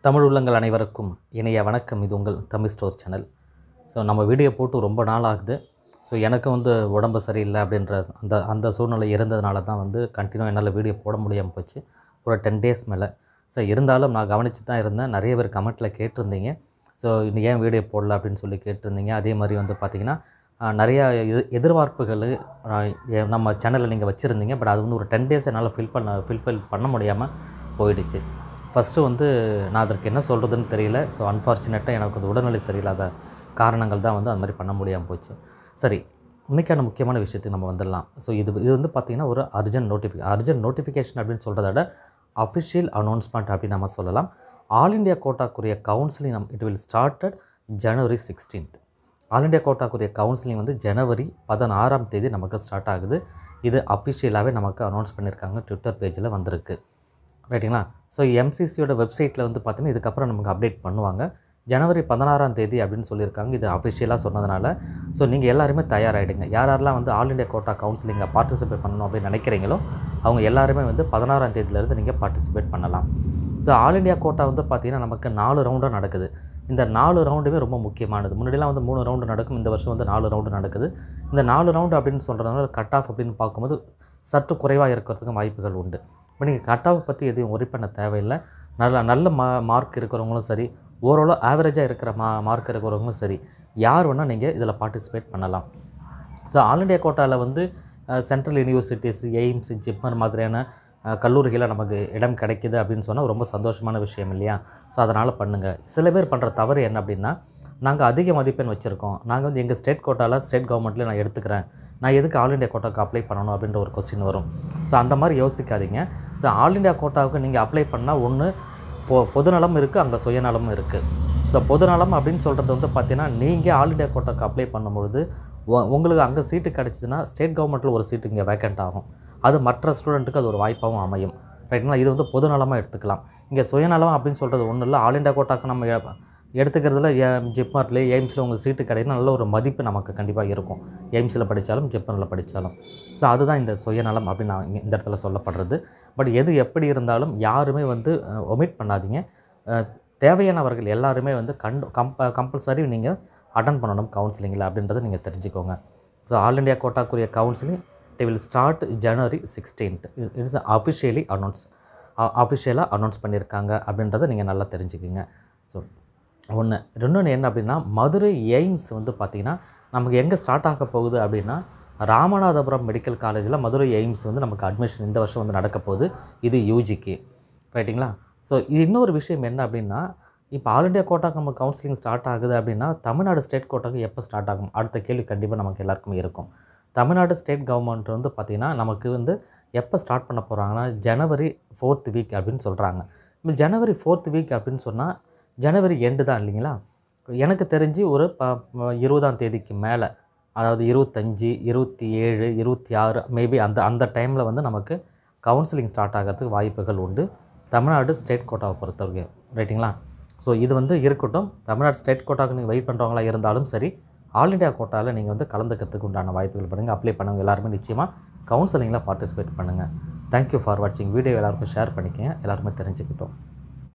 தமிழ் உள்ளங்கள் அனைவருக்கும் இணைய வணக்கம் இது உங்கள் தமிழ் ஸ்டோர் சேனல் ஸோ நம்ம வீடியோ போட்டு ரொம்ப நாள் ஆகுது ஸோ எனக்கு வந்து உடம்பு சரியில்லை அப்படின்ற அந்த அந்த சூழ்நிலை இருந்ததுனால தான் வந்து கண்டினியூ என்னால் வீடியோ போட முடியாமல் போச்சு ஒரு டென் டேஸ் மேலே ஸோ இருந்தாலும் நான் கவனித்து தான் இருந்தேன் நிறைய பேர் கமெண்ட்டில் கேட்டிருந்தீங்க ஸோ இன்னும் ஏன் வீடியோ போடல அப்படின்னு சொல்லி கேட்டிருந்தீங்க அதே மாதிரி வந்து பார்த்திங்கன்னா ஆஹ், நிறையா எது எதிர்பார்ப்புகள் ஆஹ், எ- நம்ம சேனலில் நீங்கள் வச்சுருந்தீங்க பட் அது வந்து ஒரு டென் டேஸ் என்னால் ஃபில் பண்ண ஃபில்ஃபில் பண்ண முடியாமல் போயிடுச்சு ஃபஸ்ட்டு வந்து நான் அதற்கு என்ன சொல்கிறதுன்னு தெரியல ஸோ அன்ஃபார்ச்சுனேட்டாக எனக்கு வந்து உடல்நிலை சரியில்லாத காரணங்கள் தான் வந்து அது மாதிரி பண்ண முடியாமல் போச்சு சரி இன்றைக்கான முக்கியமான விஷயத்துக்கு நம்ம வந்துடலாம் ஸோ இது இது வந்து பார்த்திங்கன்னா ஒரு அர்ஜென்ட் நோட்டிஃபிகே அர்ஜென்ட் நோட்டிஃபிகேஷன் அப்படின்னு சொல்கிறத விட அஃபிஷியல் அனௌன்ஸ்மெண்ட் அப்படின்னு நம்ம சொல்லலாம் ஆல் இண்டியா கோட்டாக்குரிய கவுன்சிலிங் நம் it will started January sixteenth all India கோட்டாக்குரிய கவுன்சிலிங் வந்து ஜனவரி பதினாறாம் தேதி நமக்கு ஸ்டார்ட் ஆகுது இது அஃபிஷியலாகவே நமக்கு அனௌன்ஸ் பண்ணியிருக்காங்க ட்விட்டர் பேஜில் வந்திருக்கு ரைட்டுங்களா ஸோ எம்சிசியோட வெப்சைட்டில் வந்து பார்த்தீங்கன்னா இதுக்கப்புறம் நமக்கு அப்டேட் பண்ணுவாங்க ஜனவரி பதினாறாம் தேதி அப்படின்னு சொல்லியிருக்காங்க இது அஃபிஷியலாக சொன்னதுனால ஸோ நீங்கள் எல்லாருமே தயாராகிடுங்க யார் யாரெல்லாம் வந்து ஆல் இண்டியா கோட்டா கவுன்சிலிங்கில் பார்ட்டிசிபேட் பண்ணணும் அப்படின்னு நினைக்கிறீங்களோ அவங்க எல்லாருமே வந்து பதினாறாம் தேதியிலேருந்து நீங்கள் பார்ட்டிசிபேட் பண்ணலாம் ஸோ ஆல் இண்டியா கோட்டா வந்து பார்த்திங்கன்னா நமக்கு நாலு ரவுண்டாக நடக்குது இந்த நாலு ரவுண்டுமே ரொம்ப முக்கியமானது முன்னாடிலாம் வந்து மூணு ரவுண்டு நடக்கும் இந்த வருஷம் வந்து நாலு ரவுண்டு நடக்குது இந்த நாலு ரவுண்டு அப்படின்னு சொல்கிறதுனால கட் ஆஃப் அப்படின்னு பார்க்கும்போது சற்று குறைவாக இருக்கிறதுக்கு வாய்ப்புகள் உண்டு இப்போ நீங்கள் கட் ஆஃப் பற்றி எதுவும் ஒரி பண்ண தேவையில்லை நல்ல நல்ல மா மார்க் இருக்கிறவங்களும் சரி ஓரளவு ஆவரேஜாக இருக்கிற மா மார்க் இருக்கிறவங்களும் சரி யார் வேணால் நீங்கள் இதில் பார்ட்டிசிபேட் பண்ணலாம் ஸோ ஆல் இண்டியா கோட்டாவில் வந்து சென்ட்ரல் யூனிவர்சிட்டிஸ் எய்ம்ஸ் ஜிப்மர் மாதிரியான அஹ், கல்லூரிகளில் நமக்கு இடம் கிடைக்குது அப்படின்னு சொன்னால் ரொம்ப சந்தோஷமான விஷயம் இல்லையா ஸோ அதனால் பண்ணுங்கள் சில பேர் பண்ணுற தவறு என்ன அப்படின்னா நாங்கள் அதிக மதிப்பெண் வச்சுருக்கோம் நாங்கள் வந்து எங்கள் ஸ்டேட் கோட்டாவில் ஸ்டேட் கவர்மெண்ட்டில் நான் எடுத்துக்கிறேன் நான் எதுக்கு ஆல் இண்டியா கோட்டாவுக்கு அப்ளை பண்ணணும் அப்படின்ற ஒரு கொஸ்டின் வரும் ஸோ அந்த மாதிரி யோசிக்காதீங்க ஸோ ஆல் இண்டியா கோட்டாவுக்கு நீங்கள் அப்ளை பண்ணால் ஒன்று பொ பொதுநலம் இருக்குது அங்கே சுயநலமும் இருக்குது ஸோ பொதுநலம் அப்படின்னு சொல்கிறது வந்து பார்த்தீங்கன்னா நீங்கள் ஆல் இண்டியா கோட்டாக்கு அப்ளை பண்ணும்பொழுது உ- உங்களுக்கு அங்கே சீட்டு கிடச்சிதுன்னா ஸ்டேட் கவர்மெண்ட்டில் ஒரு சீட்டு இங்கே வேக்கண்ட் ஆகும் அது மற்ற ஸ்டூடெண்ட்டுக்கு அது ஒரு வாய்ப்பாகவும் அமையும் ரைட்டுங்களா இது வந்து பொதுநலமாக எடுத்துக்கலாம் இங்கே சுயநலம் அப்படின்னு சொல்கிறது ஒன்றும் இல்லை ஆல் இண்டியா கோட்டாக்கு நம்ம எ- எடுத்துக்கிறதுல ஜிப்மார்ட்ல எய்ம்ஸில் உங்களுக்கு சீட்டு கிடைக்குன்னா நல்ல ஒரு மதிப்பு நமக்கு கண்டிப்பாக இருக்கும் எய்ம்ஸில் படித்தாலும் ஜிப்மரில் படித்தாலும் ஸோ அதுதான் இந்த சுயநலம் அப்படின்னு நான் இங்க இந்த இடத்துல சொல்லப்படுறது பட் எது எப்படி இருந்தாலும் யாருமே வந்து ஒமிட் பண்ணாதீங்க அஹ், தேவையானவர்கள் எல்லாருமே வந்து கண்டு கம்ப கம்பல்சரி நீங்கள் அட்டன் பண்ணணும் கவுன்சிலிங்கில் அப்படின்றத நீங்கள் தெரிஞ்சுக்கோங்க ஸோ ஆல் இண்டியா கோட்டாக்குரிய counselling they will start January sixteenth it's officially announce அஃபிஷியலாக அனௌன்ஸ் பண்ணியிருக்காங்க அப்படின்றத நீங்கள் நல்லா தெரிஞ்சுக்குங்க ஸோ ஒன்று ரெண்டொன்று என்ன அப்படின்னா மதுரை எய்ம்ஸ் வந்து பார்த்திங்கன்னா நமக்கு எங்கே ஸ்டார்ட் ஆக போகுது அப்படின்னா ராமநாதபுரம் மெடிக்கல் காலேஜில் மதுரை எய்ம்ஸ் வந்து நமக்கு அட்மிஷன் இந்த வருஷம் வந்து நடக்க போகுது இது யூஜிக்கு ரைட்டுங்களா ஸோ இது இன்னொரு விஷயம் என்ன அப்படின்னா இப்போ ஆல் இண்டியா கோட்டாக்கு நம்ம கவுன்சிலிங் ஸ்டார்ட் ஆகுது அப்படின்னா தமிழ்நாடு ஸ்டேட் கோட்டாக்கு எப்போ ஸ்டார்ட் ஆகும் அடுத்த கேள்வி கண்டிப்பாக நமக்கு எல்லாருக்குமே இருக்கும் தமிழ்நாடு ஸ்டேட் கவர்மெண்ட் வந்து பார்த்திங்கன்னா நமக்கு வந்து எப்போ ஸ்டார்ட் பண்ண போகிறாங்கன்னா ஜனவரி ஃபோர்த் வீக் அப்படின்னு சொல்கிறாங்க இப்போ ஜனவரி ஃபோர்த் வீக் அப்படின்னு சொன்னால் ஜனவரி எண்டு தான் இல்லைங்களா எனக்கு தெரிஞ்சு ஒரு ப ப- இருபதாம் தேதிக்கு மேலே அதாவது இருபத்தஞ்சி இருபத்தி ஏழு இருபத்தி ஆறு மேபி அந்த அந்த டைமில் வந்து நமக்கு கவுன்சிலிங் ஸ்டார்ட் ஆகிறதுக்கு வாய்ப்புகள் உண்டு தமிழ்நாடு ஸ்டேட் கோட்டாவை பொறுத்தவரைக்கும் ரைட்டுங்களா ஸோ இது வந்து இருக்கட்டும் தமிழ்நாடு ஸ்டேட் கோட்டாவுக்கு நீங்கள் வெயிட் பண்ணுறவங்களா இருந்தாலும் சரி ஆல் இண்டியா கோட்டாவில் நீங்கள் வந்து கலந்துக்கிறதுக்கு உண்டான வாய்ப்புகள் பண்ணுங்கள் அப்ளை பண்ணவங்க எல்லாருமே நிச்சயமாக கவுன்சிலிங்கில் பார்ட்டிசிபேட் பண்ணுங்கள் தேங்க்யூ ஃபார் வாட்சிங் வீடியோ எல்லாருக்கும் ஷேர் பண்ணிக்கங்க எல்லாருமே தெரிஞ்சுக்கிட்டோம்